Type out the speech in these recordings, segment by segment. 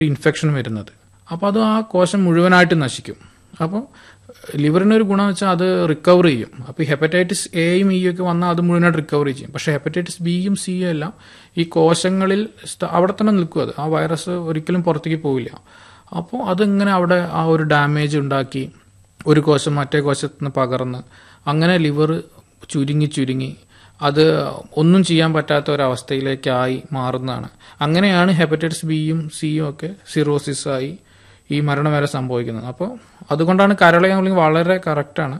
infection വരുന്നത് അപ്പോൾ അത് ആ കോശം മുഴുവനായിട്ട് നശിക്കും അപ്പോൾ ലിവറിന് ഒരു ഗുണം വെച്ചാൽ അത് റിക്കവർ ചെയ്യും അപ്പോൾ ഈ ഹെപ്പറ്റൈറ്റിസ് എയും ഇയും ഒക്കെ വന്നാൽ അത് മുഴുവനായിട്ട് റിക്കവർ ചെയ്യും പക്ഷേ ഹെപ്പറ്റൈറ്റിസ് ബിയും സിയും എല്ലാം ഈ കോശങ്ങളിൽ സ്ഥ- അവിടെ തന്നെ നിൽക്കും അത് ആ വൈറസ് ഒരിക്കലും പുറത്തേക്ക് പോവില്ല അപ്പോൾ അതിങ്ങനെ അവിടെ ആ ഒരു ഡാമേജ് ഉണ്ടാക്കി ഒരു കോശം മറ്റേ കോശത്ത് നിന്ന് പകർന്ന് അങ്ങനെ ലിവർ ചുരുങ്ങി ചുരുങ്ങി അത് ഒന്നും ചെയ്യാൻ പറ്റാത്ത ഒരവസ്ഥയിലേക്കായി മാറുന്നതാണ് അങ്ങനെയാണ് ഹെപ്പറ്റൈറ്റിസ് ബിയും സിയും ഒക്കെ സിറോസിസ് ആയി ഈ മരണം വരെ സംഭവിക്കുന്നത് അപ്പോൾ അതുകൊണ്ടാണ് കരളയം വളരെ കറക്റ്റാണ്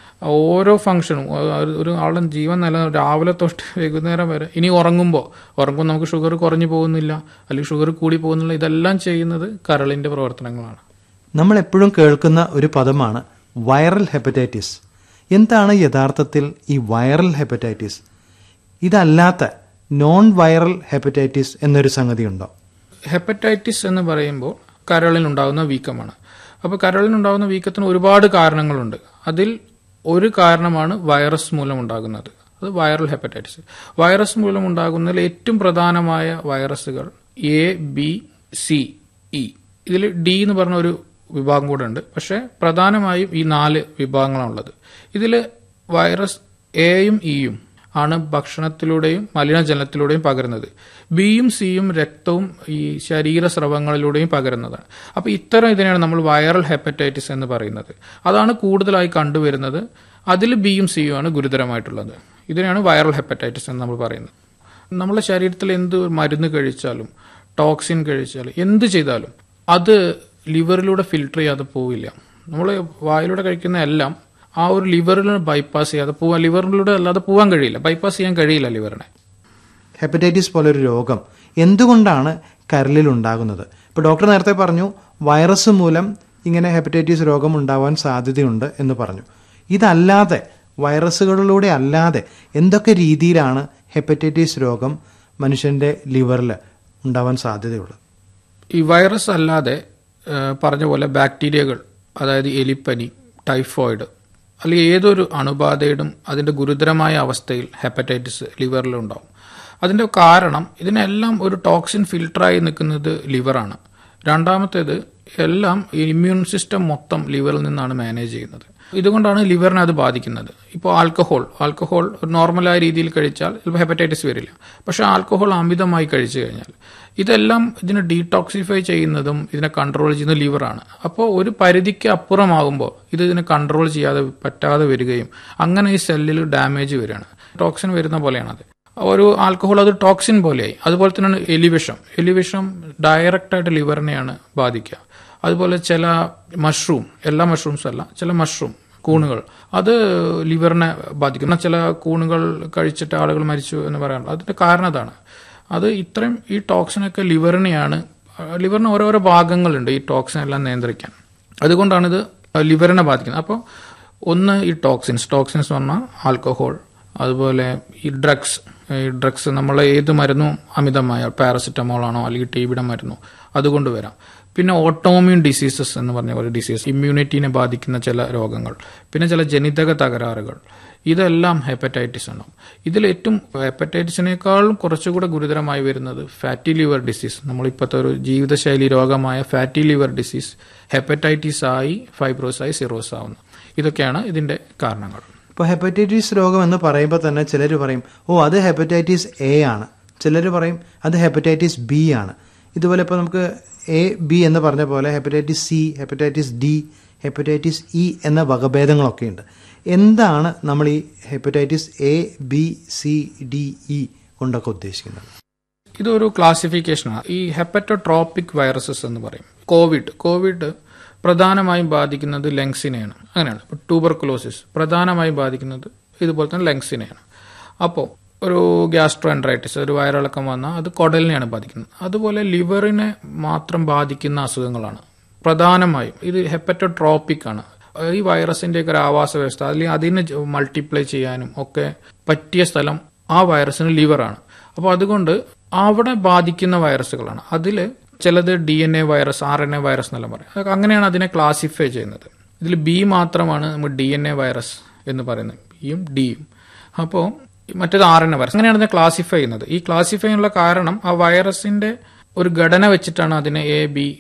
ഓരോ ഫംഗ്ഷനും ഒരു ആളുടെ ജീവൻ നില രാവിലെ തൊട്ട് വൈകുന്നേരം വരെ ഇനി ഉറങ്ങുമ്പോൾ ഉറങ്ങുമ്പോൾ നമുക്ക് ഷുഗർ കുറഞ്ഞു പോകുന്നില്ല അല്ലെങ്കിൽ ഷുഗർ കൂടി പോകുന്നില്ല ഇതെല്ലാം ചെയ്യുന്നത് കരളിന്റെ പ്രവർത്തനങ്ങളാണ് നമ്മൾ എപ്പോഴും കേൾക്കുന്ന ഒരു പദമാണ് വൈറൽ ഹെപ്പറ്റൈറ്റിസ് എന്താണ് യഥാർത്ഥത്തിൽ ഈ വൈറൽ ഹെപ്പറ്റൈറ്റിസ് ഇതല്ലാത്ത നോൺ വൈറൽ ഹെപ്പറ്റൈറ്റിസ് എന്നൊരു സംഗതി ഉണ്ടോ ഹെപ്പറ്റൈറ്റിസ് എന്ന് പറയുമ്പോൾ കരളിനുണ്ടാകുന്ന വീക്കമാണ് അപ്പോൾ കരളിനുണ്ടാകുന്ന വീക്കത്തിന് ഒരുപാട് കാരണങ്ങളുണ്ട് അതിൽ ഒരു കാരണമാണ് വൈറസ് മൂലം ഉണ്ടാകുന്നത് അത് വൈറൽ ഹെപ്പറ്റൈറ്റിസ് വൈറസ് മൂലം ഉണ്ടാകുന്നതിൽ ഏറ്റവും പ്രധാനമായ വൈറസുകൾ എ ബി സി ഇ ഇതിൽ ഡി എന്ന് പറഞ്ഞ ഒരു വിഭാഗം കൂടെ ഉണ്ട് പക്ഷേ പ്രധാനമായും ഈ നാല് വിഭാഗങ്ങളാണുള്ളത് ഇതിൽ വൈറസ് എയും ഇയും ആണ് ഭക്ഷണത്തിലൂടെയും മലിനജലത്തിലൂടെയും പകരുന്നത് ബിയും സിയും രക്തവും ഈ ശരീരസ്രവങ്ങളിലൂടെയും പകരുന്നതാണ് അപ്പോൾ ഇത്തരം ഇതിനെയാണ് നമ്മൾ വൈറൽ ഹെപ്പറ്റൈറ്റിസ് എന്ന് പറയുന്നത് അതാണ് കൂടുതലായി കണ്ടുവരുന്നത് അതിൽ ബിയും സിയും ആണ് ഗുരുതരമായിട്ടുള്ളത് ഇതിനെയാണ് വൈറൽ ഹെപ്പറ്റൈറ്റിസ് എന്ന് നമ്മൾ പറയുന്നത് നമ്മുടെ ശരീരത്തിൽ എന്ത് മരുന്ന് കഴിച്ചാലും ടോക്സിൻ കഴിച്ചാലും എന്ത് ചെയ്താലും അത് ലിവറിലൂടെ ഫിൽട്ടർ ചെയ്യാതെ പോവില്ല നമ്മൾ വായിലൂടെ കഴിക്കുന്ന എല്ലാം ആ ഒരു ലിവറിൽ ബൈപ്പാസ് ചെയ്യാതെ പോവാൻ ലിവറിലൂടെ അല്ലാതെ പോകാൻ കഴിയില്ല ബൈപ്പാസ് ചെയ്യാൻ കഴിയില്ല ലിവറിനെ ഹെപ്പറ്റൈറ്റിസ് പോലൊരു രോഗം എന്തുകൊണ്ടാണ് കരളിൽ ഉണ്ടാകുന്നത് ഇപ്പോൾ ഡോക്ടർ നേരത്തെ പറഞ്ഞു വൈറസ് മൂലം ഇങ്ങനെ ഹെപ്പറ്റൈറ്റിസ് രോഗം ഉണ്ടാവാൻ സാധ്യതയുണ്ട് എന്ന് പറഞ്ഞു ഇതല്ലാതെ വൈറസുകളിലൂടെ അല്ലാതെ എന്തൊക്കെ രീതിയിലാണ് ഹെപ്പറ്റൈറ്റിസ് രോഗം മനുഷ്യന്റെ ലിവറിൽ ഉണ്ടാവാൻ സാധ്യതയുള്ളത് ഈ വൈറസ് അല്ലാതെ ആ, പറഞ്ഞ പോലെ ബാക്ടീരിയകൾ അതായത് എലിപ്പനി ടൈഫോയിഡ് അല്ലെങ്കിൽ ഏതൊരു അണുബാധയുടെയും അതിന്റെ ഗുരുതരമായ അവസ്ഥയിൽ ഹെപ്പറ്റൈറ്റിസ് ലിവറിൽ ഉണ്ടാവും അതിന്റെ കാരണം ഇതിനെല്ലാം ഒരു ടോക്സിൻ ഫിൽട്ടറായി നിൽക്കുന്നത് ലിവറാണ് രണ്ടാമത്തേത് എല്ലാം ഇമ്മ്യൂൺ സിസ്റ്റം മൊത്തം ലിവറിൽ നിന്നാണ് മാനേജ് ചെയ്യുന്നത് ഇതുകൊണ്ടാണ് ലിവറിനെ അത് ബാധിക്കുന്നത് ഇപ്പോൾ ആൽക്കഹോൾ ആൽക്കഹോൾ ഒരു നോർമലായ രീതിയിൽ കഴിച്ചാൽ ചിലപ്പോൾ ഹെപ്പറ്റൈറ്റിസ് വരില്ല പക്ഷേ ആൽക്കഹോൾ അമിതമായി കഴിച്ചു കഴിഞ്ഞാൽ ഇതെല്ലാം ഇതിനെ ഡീടോക്സിഫൈ ചെയ്യുന്നതും ഇതിനെ കൺട്രോൾ ചെയ്യുന്നത് ലിവറാണ് അപ്പോൾ ഒരു പരിധിക്ക് അപ്പുറമാകുമ്പോൾ ഇത് ഇതിനെ കൺട്രോൾ ചെയ്യാതെ പറ്റാതെ വരികയും അങ്ങനെ ഈ സെല്ലിൽ ഡാമേജ് വരികയാണ് ടോക്സിൻ വരുന്ന പോലെയാണത് ഒരു ആൽക്കഹോൾ അത് ടോക്സിൻ പോലെയായി അതുപോലെ തന്നെയാണ് എലിവിഷം എലിവിഷം ഡയറക്റ്റ് ആയിട്ട് ലിവറിനെയാണ് ബാധിക്കുക അതുപോലെ ചില മഷ്റൂം എല്ലാ മഷ്റൂംസും അല്ല ചില മഷ്റൂം കൂണുകൾ അത് ലിവറിനെ ബാധിക്കും എന്നാൽ ചില കൂണുകൾ കഴിച്ചിട്ട് ആളുകൾ മരിച്ചു എന്ന് പറയാനുള്ളത് അതിന്റെ കാരണം അതാണ് അത് ഇത്രയും ഈ ടോക്സിനൊക്കെ ലിവറിനെയാണ് ലിവറിന് ഓരോരോ ഭാഗങ്ങളുണ്ട് ഈ ടോക്സിൻ എല്ലാം നിയന്ത്രിക്കാൻ അതുകൊണ്ടാണ് ഇത് ലിവറിനെ ബാധിക്കുന്നത് അപ്പോൾ ഒന്ന് ഈ ടോക്സിൻസ് ടോക്സിൻസ് പറഞ്ഞാൽ ആൽക്കഹോൾ അതുപോലെ ഈ ഡ്രഗ്സ് ഈ ഡ്രഗ്സ് നമ്മൾ ഏത് മരുന്നും അമിതമായ പാരസിറ്റമോൾ ആണോ അല്ലെങ്കിൽ ടി ബിയുടെ മരുന്നോ അതുകൊണ്ട് വരാം പിന്നെ ഓട്ടോമ്യൂൺ ഡിസീസസ് എന്ന് പറഞ്ഞ ഒരു ഡിസീസ് ഇമ്മ്യൂണിറ്റീനെ ബാധിക്കുന്ന ചില രോഗങ്ങൾ പിന്നെ ചില ജനിതക തകരാറുകൾ ഇതെല്ലാം ഹെപ്പറ്റൈറ്റിസ് ആണ് ഇതിൽ ഏറ്റവും ഹെപ്പറ്റൈറ്റിസിനേക്കാളും കുറച്ചുകൂടെ ഗുരുതരമായി വരുന്നത് ഫാറ്റി ലിവർ ഡിസീസ് നമ്മളിപ്പോഴത്തെ ഒരു ജീവിതശൈലി രോഗമായ ഫാറ്റി ലിവർ ഡിസീസ് ഹെപ്പറ്റൈറ്റിസ് ആയി ഫൈബ്രോസ് ആയി സിറോസ് ആവുന്നു ഇതൊക്കെയാണ് ഇതിന്റെ കാരണങ്ങൾ ഇപ്പോൾ ഹെപ്പറ്റൈറ്റിസ് രോഗം എന്ന് പറയുമ്പോൾ തന്നെ ചിലർ പറയും ഓ അത് ഹെപ്പറ്റൈറ്റിസ് എ ആണ് ചിലർ പറയും അത് ഹെപ്പറ്റൈറ്റിസ് ബി ആണ് ഇതുപോലെ ഇപ്പോൾ നമുക്ക് എ ബി എന്ന് പറഞ്ഞ പോലെ hepatitis C hepatitis D hepatitis E എന്ന വകഭേദങ്ങളൊക്കെ ഉണ്ട് എന്താണ് നമ്മൾ ഈ hepatitis A B C D E കൊണ്ടൊക്കെ ഉദ്ദേശിക്കുന്നത് ഇതൊരു ക്ലാസിഫിക്കേഷനാണ് ഈ ഹെപ്പറ്റോട്രോപ്പിക് വൈറസസ് എന്ന് പറയും കോവിഡ് കോവിഡ് പ്രധാനമായും ബാധിക്കുന്നത് ലങ്സിനെയാണ് അങ്ങനെയാണ് ഇപ്പോൾ ട്യൂബർക്കുലോസിസ് പ്രധാനമായും ബാധിക്കുന്നത് ഇതുപോലെ തന്നെ ലങ്സിനെയാണ് അപ്പോൾ ഒരു ഗ്യാസ്ട്രോ എൻട്രൈറ്റിസ് ഒരു വയറിളക്കം വന്നാൽ അത് കുടലിനെയാണ് ബാധിക്കുന്നത് അതുപോലെ ലിവറിനെ മാത്രം ബാധിക്കുന്ന അസുഖങ്ങളാണ് പ്രധാനമായും ഇത് ഹെപ്പറ്റോട്രോപ്പിക് ആണ് ഈ വൈറസിന്റെ ഒക്കെ ഒരു ആവാസ വ്യവസ്ഥ അല്ലെങ്കിൽ അതിനെ മൾട്ടിപ്ലൈ ചെയ്യാനും ഒക്കെ പറ്റിയ സ്ഥലം ആ വൈറസിന് ലിവറാണ് അപ്പോൾ അതുകൊണ്ട് അവിടെ ബാധിക്കുന്ന വൈറസുകളാണ് അതിൽ ചിലത് D N A virus R N A virus എന്നെല്ലാം പറയും അതൊക്കെ അങ്ങനെയാണ് അതിനെ ക്ലാസിഫൈ ചെയ്യുന്നത് ഇതിൽ ബി മാത്രമാണ് നമ്മൾ ഡി എൻ എ വൈറസ് എന്ന് പറയുന്നത് ബിയും ഡിയും അപ്പോൾ മറ്റേത് ആർ എൻ എ വൈറസ് അങ്ങനെയാണ് അതിനെ ക്ലാസിഫൈ ചെയ്യുന്നത് ഈ ക്ലാസിഫൈ ചെയ്യാനുള്ള കാരണം ആ വൈറസിന്റെ ഒരു ഘടന വെച്ചിട്ടാണ് അതിനെ എ ബി